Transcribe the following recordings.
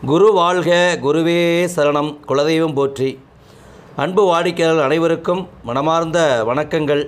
குரு வாழ்க குருவே சரணம் குலதெய்வம் போற்றி அன்பு வாடிக்கையாளர் அனைவருக்கும் மனமார்ந்த வணக்கங்கள்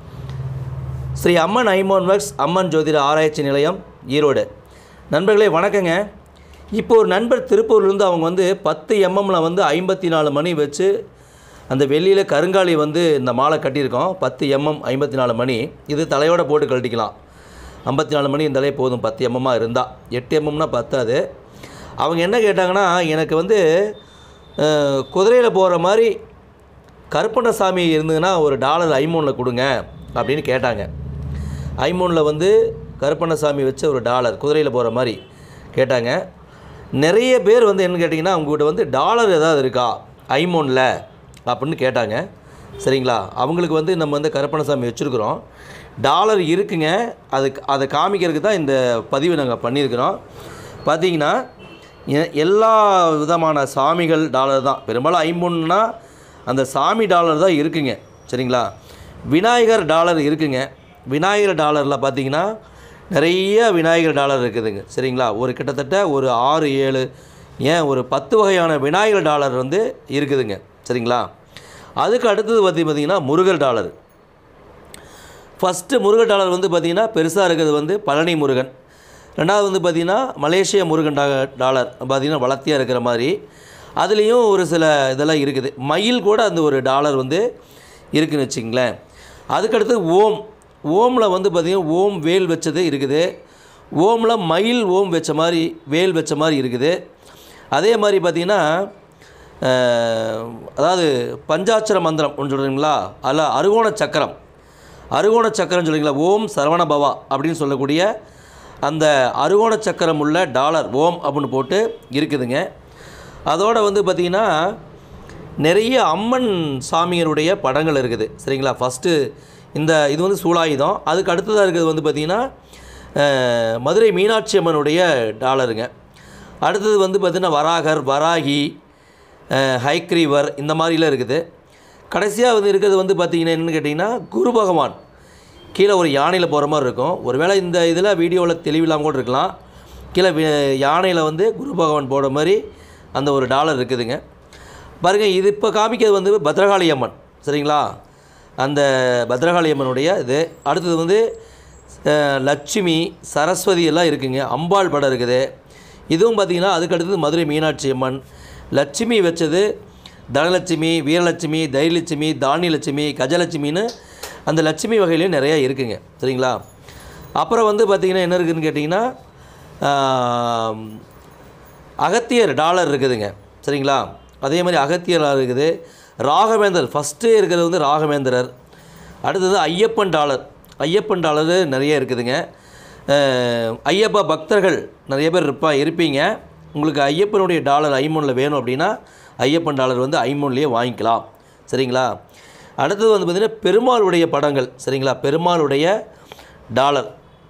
ஸ்ரீ அம்மன் ஐமோன் ஒர்க்ஸ் அம்மன் ஜோதிட ஆராய்ச்சி நிலையம் ஈரோடு நண்பர்களே வணக்கங்க இப்போ ஒரு நண்பர் திருப்பூர்லேருந்து அவங்க வந்து பத்து எம்எம்ல வந்து ஐம்பத்தி நாலு மணி வச்சு அந்த வெள்ளியில் கருங்காலி வந்து இந்த மாலை கட்டியிருக்கோம் பத்து எம்எம் ஐம்பத்தி நாலு மணி இது தலையோட போட்டு கழட்டிக்கலாம் ஐம்பத்தி நாலு மணி இருந்தாலே போதும் பத்து எம்எம்மாக இருந்தால் எட்டு எம்எம்னா பத்தாது அவங்க என்ன கேட்டாங்கன்னா எனக்கு வந்து குதிரையில் போகிற மாதிரி கருப்பண்ணசாமி இருந்ததுன்னா ஒரு டாலர் ஐமூனில் கொடுங்க அப்படின்னு கேட்டாங்க ஐமூனில் வந்து கருப்பண்ணசாமி வச்ச ஒரு டாலர் குதிரையில் போகிற மாதிரி கேட்டாங்க நிறைய பேர் வந்து என்ன கேட்டிங்கன்னா அவங்ககிட்ட வந்து டாலர் ஏதாவது இருக்கா ஐமோனில் அப்படின்னு கேட்டாங்க சரிங்களா அவங்களுக்கு வந்து நம்ம வந்து கருப்பண்ணசாமி வச்சுருக்குறோம் டாலர் இருக்குங்க அதுக்கு அதை காமிக்கிறதுக்கு தான் இந்த பதிவு நாங்கள் பண்ணியிருக்கிறோம் பார்த்தீங்கன்னா எ- எல்லா விதமான சாமிகள் டாலர் தான் பெரும்பாலும் ஐம்பொன்னா அந்த சாமி டாலர் தான் இருக்குங்க சரிங்களா விநாயகர் டாலர் இருக்குங்க விநாயகர் டாலரில் பார்த்தீங்கன்னா நிறைய விநாயகர் டாலர் இருக்குதுங்க சரிங்களா ஒரு கிட்டத்தட்ட ஒரு ஆறு ஏழு ஏன் ஒரு பத்து வகையான விநாயகர் டாலர் வந்து இருக்குதுங்க சரிங்களா அதுக்கு அடுத்தது பார்த்தி பார்த்தீங்கன்னா Murugar dollar first Murugan dollar வந்து பார்த்திங்கன்னா பெருசாக இருக்கிறது வந்து பழனி முருகன் ரெண்டாவது வந்து பார்த்திங்கன்னா மலேசிய முருகன் டா டாலர் பார்த்திங்கன்னா வளர்த்தியாக இருக்கிற மாதிரி அதுலேயும் ஒரு சில இதெல்லாம் இருக்குது மயில் கூட அந்த ஒரு டாலர் வந்து இருக்குதுன்னு வச்சுங்களேன் அதுக்கடுத்து ஓம் ஓமில் வந்து பார்த்திங்கன்னா ஓம் வேல் வச்சது இருக்குது ஓமில் மயில் ஓம் வச்ச மாதிரி வேல் வச்ச மாதிரி இருக்குது அதே மாதிரி பார்த்திங்கன்னா அஹ், அதாவது பஞ்சாட்சர மந்திரம் ஒன்று சொல்கிறீங்களா அதில் அருகோண சக்கரம் அருகோண சக்கரம் சொல்றீங்களா ஓம் சரவண பவா அப்படின்னு சொல்லக்கூடிய அந்த அருகோண சக்கரம் உள்ள டாலர் ஓம் அப்படின்னு போட்டு இருக்குதுங்க அதோட வந்து பார்த்திங்கன்னா நிறைய அம்மன் சாமியருடைய படங்கள் இருக்குது சரிங்களா ஃபஸ்ட்டு இந்த இது வந்து சூலாயுதம் அதுக்கு அடுத்ததாக இருக்கிறது வந்து பார்த்திங்கன்னா அஹ், மதுரை மீனாட்சி அம்மனுடைய டாலருங்க அடுத்தது வந்து பார்த்திங்கன்னா வராகர் வராகி அஹ், ஹைக்ரீவர் இந்த மாதிரிலாம் இருக்குது கடைசியாக வந்து இருக்கிறது வந்து பார்த்திங்கன்னா என்னென்னு கேட்டிங்கன்னா குரு பகவான் கீழே ஒரு யானையில் போகிற மாதிரி இருக்கும் ஒருவேளை இந்த இதில் வீடியோவில் தெளிவில்லாமல் கூட இருக்கலாம் கீழே வி- யானையில் வந்து குரு பகவான் போடுற மாதிரி அந்த ஒரு டாலர் இருக்குதுங்க பாருங்கள் இது இப்போ காமிக்கிறது வந்து பத்ரகாளி அம்மன் சரிங்களா அந்த பத்ரகாளி அம்மனுடைய இது அடுத்தது வந்து அஹ், லட்சுமி சரஸ்வதி எல்லாம் இருக்குங்க அம்பாள் படம் இருக்குது இதுவும் பார்த்திங்கன்னா அதுக்கு அடுத்தது மதுரை மீனாட்சி அம்மன் லட்சுமி வச்சது தனலட்சுமி வீரலட்சுமி தைரியலட்சுமி தானியலட்சுமி கஜலட்சுமின்னு அந்த லட்சுமி வகையிலையும் நிறையா இருக்குங்க சரிங்களா அப்புறம் வந்து பார்த்திங்கன்னா என்ன இருக்குதுன்னு கேட்டிங்கன்னா ஆம், அகத்தியர் டாலர் இருக்குதுங்க சரிங்களா அதே மாதிரி அகத்தியர் டாலர் இருக்குது ராகவேந்தர் ஃபஸ்ட்டு இருக்கிறது வந்து ராகவேந்திரர் அடுத்தது ஐயப்பன் டாலர் ஐயப்பன் டாலரு நிறைய இருக்குதுங்க அஹ், ஐயப்பா பக்தர்கள் நிறைய பேர் இருப்பா இருப்பீங்க உங்களுக்கு ஐயப்பனுடைய டாலர் ஐமோனில் வேணும் அப்படின்னா ஐயப்பன் டாலர் வந்து ஐமோன்லேயே வாங்கிக்கலாம் சரிங்களா அடுத்தது வந்து பார்த்திங்கன்னா பெருமாளுடைய படங்கள் சரிங்களா பெருமாளுடைய டாலர்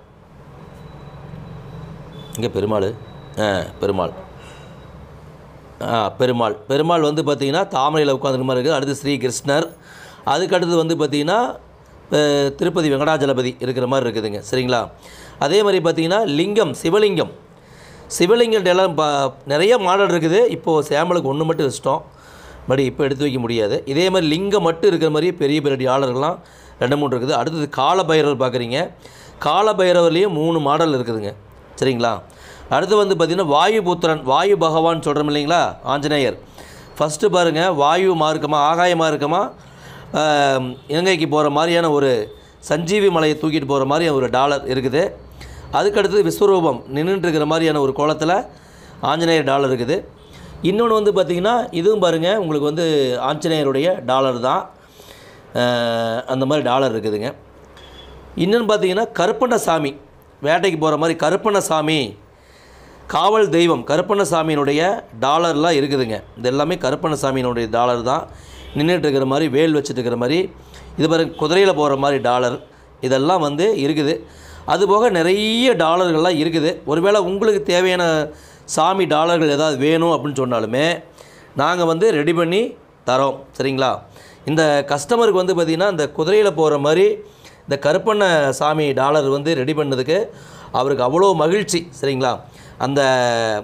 இங்கே பெருமாள் ஆ பெருமாள் ஆ பெருமாள் பெருமாள் வந்து பார்த்திங்கன்னா தாமரையில் உட்காந்துருக்க மாதிரி இருக்குது அடுத்து ஸ்ரீ கிருஷ்ணர் அதுக்கு அடுத்தது வந்து பார்த்திங்கன்னா அஹ், திருப்பதி வெங்கடாஜலபதி இருக்கிற மாதிரி இருக்குதுங்க சரிங்களா அதே மாதிரி பார்த்திங்கன்னா லிங்கம் சிவலிங்கம் சிவலிங்கம் எல்லாம் பா நிறைய மாடல் இருக்குது இப்போது சேம்பலுக்கு ஒன்று மட்டும் வச்சிட்டோம் பட் இப்போ எடுத்து வைக்க முடியாது இதே மாதிரி லிங்கம் மட்டும் இருக்கிற மாதிரி பெரிய பெரிய ஆளர்கள்லாம் ரெண்டு மூணு இருக்குது அடுத்தது கால பைரவர் பார்க்குறீங்க கால பைரவர்லேயும் மூணு மாடல் இருக்குதுங்க சரிங்களா அடுத்து வந்து பார்த்திங்கன்னா வாயு புத்திரன் வாயு பகவான் சொல்கிறோம் இல்லைங்களா ஆஞ்சநேயர் ஃபஸ்ட்டு பாருங்கள் வாயு மார்க்கமாக ஆகாய மார்க்கமாக ஆம், இலங்கைக்கு போகிற மாதிரியான ஒரு சஞ்சீவி மலையை தூக்கிட்டு போகிற மாதிரி ஒரு டாலர் இருக்குது அதுக்கடுத்தது விஸ்வரூபம் நின்றுட்டு இருக்கிற மாதிரியான ஒரு கோலத்தில் ஆஞ்சநேயர் டாலர் இருக்குது இன்னொன்று வந்து பார்த்திங்கன்னா இதுவும் பாருங்கள் உங்களுக்கு வந்து ஆஞ்சநேயருடைய டாலர் தான் அஹ், அந்த மாதிரி டாலர் இருக்குதுங்க இன்னொன்று பார்த்தீங்கன்னா கருப்பண்ணசாமி வேட்டைக்கு போகிற மாதிரி கருப்பண்ணசாமி காவல் தெய்வம் கருப்பண்ணசாமியினுடைய டாலர்லாம் இருக்குதுங்க இது எல்லாமே கருப்பண்ணசாமியினுடைய டாலர் தான் நின்றுட்டு இருக்கிற மாதிரி வேல் வச்சுட்டு இருக்கிற மாதிரி இது பாருங்க குதிரையில் போகிற மாதிரி டாலர் இதெல்லாம் வந்து இருக்குது அதுபோக நிறைய டாலர்கள்லாம் இருக்குது ஒருவேளை உங்களுக்கு தேவையான சாமி டாலர்கள் ஏதாவது வேணும் அப்படின்னு சொன்னாலுமே நாங்கள் வந்து ரெடி பண்ணி தரோம் சரிங்களா இந்த கஸ்டமருக்கு வந்து பார்த்திங்கன்னா இந்த குதிரையில் போகிற மாதிரி இந்த கருப்பண்ண சாமி டாலர் வந்து ரெடி பண்ணதுக்கு அவருக்கு அவ்வளோ மகிழ்ச்சி சரிங்களா அந்த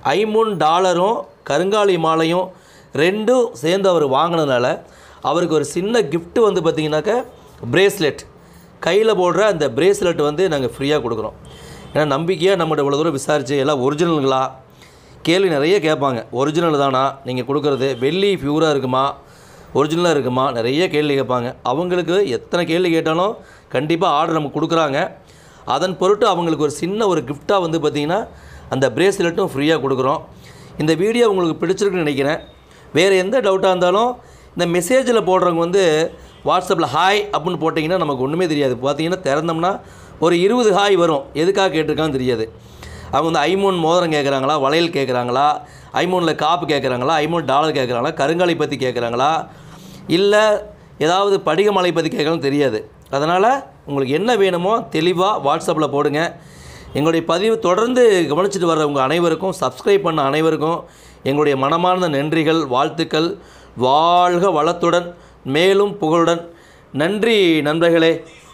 ஐமுன் டாலரும் கருங்காலி மாலையும் ரெண்டும் சேர்ந்து அவர் வாங்கினதுனால அவருக்கு ஒரு சின்ன gift வந்து பார்த்திங்கனாக்கா பிரேஸ்லெட் கையில் போடுற அந்த பிரேஸ்லெட் வந்து நாங்கள் ஃப்ரீயாக கொடுக்குறோம் ஏன்னா நம்பிக்கையாக நம்மகிட்ட இவ்வளோ தூரம் விசாரித்து எல்லாம் ஒரிஜினலுங்களா கேள்வி நிறைய கேட்பாங்க ஒரிஜினல் தானா நீங்கள் கொடுக்குறது வெள்ளி பியூராக இருக்குமா ஒரிஜினலாக இருக்குமா நிறைய கேள்வி கேட்பாங்க அவங்களுக்கு எத்தனை கேள்வி கேட்டாலும் கண்டிப்பாக ஆர்டர் நமக்கு கொடுக்குறாங்க அதன் பொருட்டு அவங்களுக்கு ஒரு சின்ன ஒரு கிஃப்டாக வந்து பார்த்திங்கன்னா அந்த பிரேஸ்லெட்டும் ஃப்ரீயாக கொடுக்குறோம் இந்த வீடியோ உங்களுக்கு பிடிச்சிருக்குன்னு நினைக்கிறேன் வேறு எந்த டவுட்டாக இருந்தாலும் இந்த மெசேஜில் போடுறவங்க வந்து வாட்ஸ்அப்பில் ஹாய் அப்படின்னு போட்டிங்கன்னா நமக்கு ஒன்றுமே தெரியாது பார்த்தீங்கன்னா திறந்தோம்னா ஒரு இருபது ஹாய் வரும் எதுக்காக கேட்டிருக்கான்னு தெரியாது அவங்க வந்து ஐமோன் மோதிரம் கேட்குறாங்களா வளையல் கேட்குறாங்களா ஐமோனில் காப்பு கேட்குறாங்களா ஐமோன் டாலர் கேட்குறாங்களா கருங்காலி பற்றி கேட்குறாங்களா இல்லை ஏதாவது படிகமலை பற்றி கேட்கலாம் தெரியாது அதனால் உங்களுக்கு என்ன வேணுமோ தெளிவாக வாட்ஸ்அப்பில் போடுங்க எங்களுடைய பதிவு தொடர்ந்து கவனிச்சிட்டு வர்ற உங்கள் அனைவருக்கும் சப்ஸ்கிரைப் பண்ண அனைவருக்கும் எங்களுடைய மனமார்ந்த நன்றிகள் வாழ்த்துக்கள் வாழ்க வளத்துடன் மேலும் புகழுடன் நன்றி நண்பர்களே